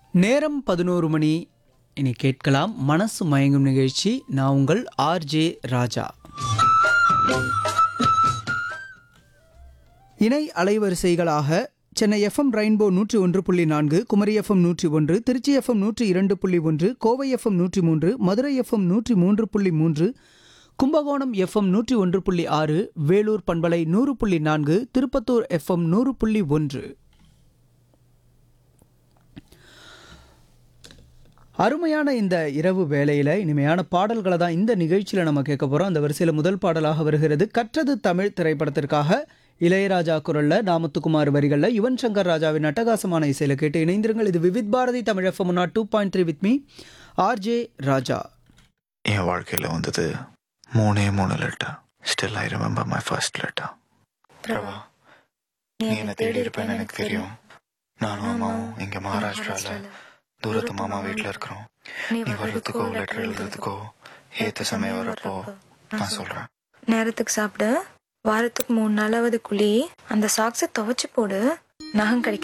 நேரம் பதினோரு மணி இனி கேட்கலாம் மனசு மயங்கும் நிகழ்ச்சி நான் உங்கள் ஆர்ஜே ராஜா இணை அலைவரிசைகளாக சென்னை எஃப்எம் ரெயின்போ நூற்றி ஒன்று புள்ளி நான்கு குமரி எஃப்எம் நூற்றி ஒன்று திருச்சி எஃப்எம் நூற்றி இரண்டு புள்ளி ஒன்று கோவை எஃப்எம் நூற்றி மூன்று மதுரை எஃப்எம் நூற்றி மூன்று புள்ளி மூன்று கும்பகோணம் எஃப்எம் நூற்றி ஒன்று புள்ளி ஆறு வேலூர் பண்பலை நூறு புள்ளி நான்கு திருப்பத்தூர் எஃப்எம் நூறு புள்ளி ஒன்று அருமையான இந்த இரவு வேளையில் இனிமையான பாடல்களை தான் இந்த நிகழ்ச்சியில் நம்ம கேட்க போகிறோம் அந்த வரிசையில் முதல் பாடலாக வருகிறது கற்றது தமிழ் திரைப்படத்திற்காக இளையராஜா குரல்ல நாமத்துக்குமார் வரிகளில் யுவன் சங்கர் ராஜாவின் அட்டகாசமான இசையில் கேட்டு இணைந்திருங்கள் இது Vividh Bharathi Tamil FM nought two point three with me RJ Raja என் வாழ்க்கையில் வந்தது மூணே மூணு letter still I remember my first letter Prabha நீ என்ன தேடி இருப்பேன்னு எனக்கு தெரியும் நானும் அம்மாவும் இங்க மகாராஷ்டிரால தூரத்து மாமா வீட்டில் இருக்கிறோம் நீ வர்றதுக்கோ லெட்டர் எழுதுறதுக்கோ ஏத்த சமயம் வரப்போ நான் சொல்றேன் நேரத்துக்கு சாப்பிடு வாரத்துக்கு மூணு நாளாவது குழி அந்த சாக்ஸை துவைச்சு போடு நகம் கிடைக்க